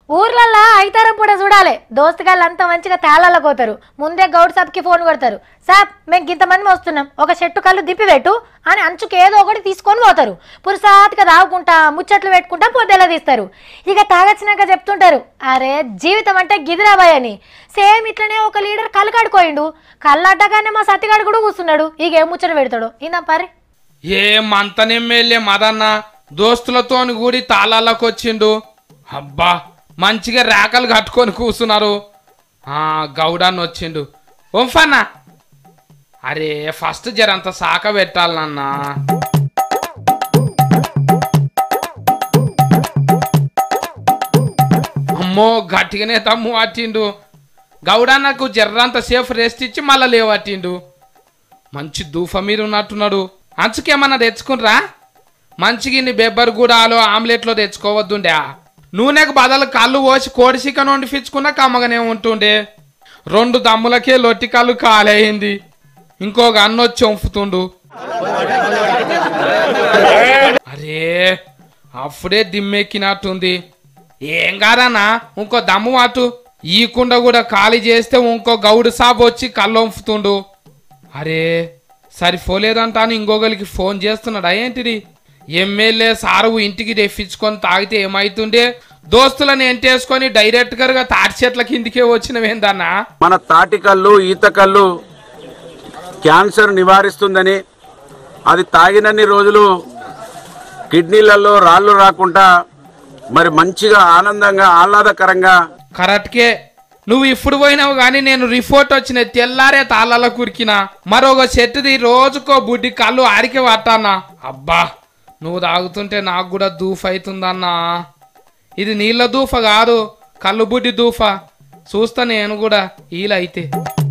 ఊర్లల్లా ఐతారం పూట చూడాలి దోస్తుగాళ్ళు అంతా మంచిగా తేలాల పోతారు ముందే గౌడ్ సాబ్కి ఫోన్ కొడతారు సాబ్ మేము ఇంతమంది వస్తున్నాం ఒక చెట్టు కళ్ళు దిప్పి పెట్టు అని అంచుకు ఏదో ఒకటి తీసుకొని పోతారు పురుసాతిగా తాగుకుంటా ముచ్చట్లు పెట్టుకుంటా పొద్దెలా తీస్తారు ఇక తాగొచ్చినాక చెప్తుంటారు అరే జీవితం అంటే గిదిరాబాయ్ అని సేమ్ ఇట్లనే ఒక లీడర్ కళ్ళు కడుకోయిండు కళ్ళు అడ్డగానే మా సత్తిగాడు కూడా కూర్చున్నాడు ఇక ఏం ముచ్చట పెడతాడు ఇందా పరి ఏం అంతనెమ్మెల్యే మదన్న దోస్తులతోని కూడి తాళాలకు వచ్చిండు అబ్బా మంచిగా రేకలు కట్టుకొని కూర్చున్నారు ఆ గౌడాన్ని వచ్చిండు ఓంఫన్నా అరే ఫస్ట్ జరంత సాక పెట్టాలన్నా అమ్మో గట్టిగానే తమ్ము పట్టిండు గౌడన్నకు జర్రంత సేఫ్ రెస్ట్ ఇచ్చి మళ్ళా లేవట్టిండు మంచి దూఫ మీద ఉన్నట్టున్నాడు అంచుకేమన్నా తెచ్చుకున్రా మంచిగా ఇన్ని బెబ్బర్ గూడాలో ఆమ్లెట్లో తెచ్చుకోవద్దుండే నూనెకు బదులు కళ్ళు పోసి కోడి చికెన్ వండిపించుకున్నా కమ్మగానే ఉంటుండే రెండు దమ్ములకే లొట్టి కళ్ళు కాలేయింది ఇంకొక అన్నొచ్చి వంపుతుండు అరే అప్పుడే దిమ్మెక్కినట్టుంది ఏం కాదన్నా ఇంకో దమ్ము మాటు ఈ కుండ కూడా ఖాళీ చేస్తే ఇంకో గౌడు సాబ్ వచ్చి కళ్ళు వంపుతుండు అరే సరిపోలేదంటాను ఇంకొకరికి ఫోన్ చేస్తున్నాడా ఏంటిది ఎమ్మెల్యే సారు ఇంటికి తెప్పించుకొని తాగితే ఏమైతుండే దోస్తులను ఎంటేసుకొని డైరెక్ట్ గా తాటి చెట్ల కిందికే వచ్చినవేందన్నా మన తాటికల్లు ఈతకల్లు క్యాన్సర్ నివారిస్తుందని అది తాగినన్ని రోజులు కిడ్నీలలో రాళ్ళు రాకుండా మరి మంచిగా ఆనందంగా ఆహ్లాదకరంగా కరెక్ట్కే నువ్వు ఇప్పుడు పోయినావు కానీ నేను రిపోర్ట్ వచ్చిన తెల్లారే తాళ్ళలో కురికిన మరొక చెట్టుది రోజుకో బుడ్డి కళ్ళు ఆడికే పట్టానా అబ్బా నువ్వు తాగుతుంటే నాకు కూడా దూఫ్ అవుతుందన్నా ఇది నీళ్ళ దూఫ కాదు కళ్ళు బుడ్డి దూఫ చూస్తా నేను కూడా ఈలైతే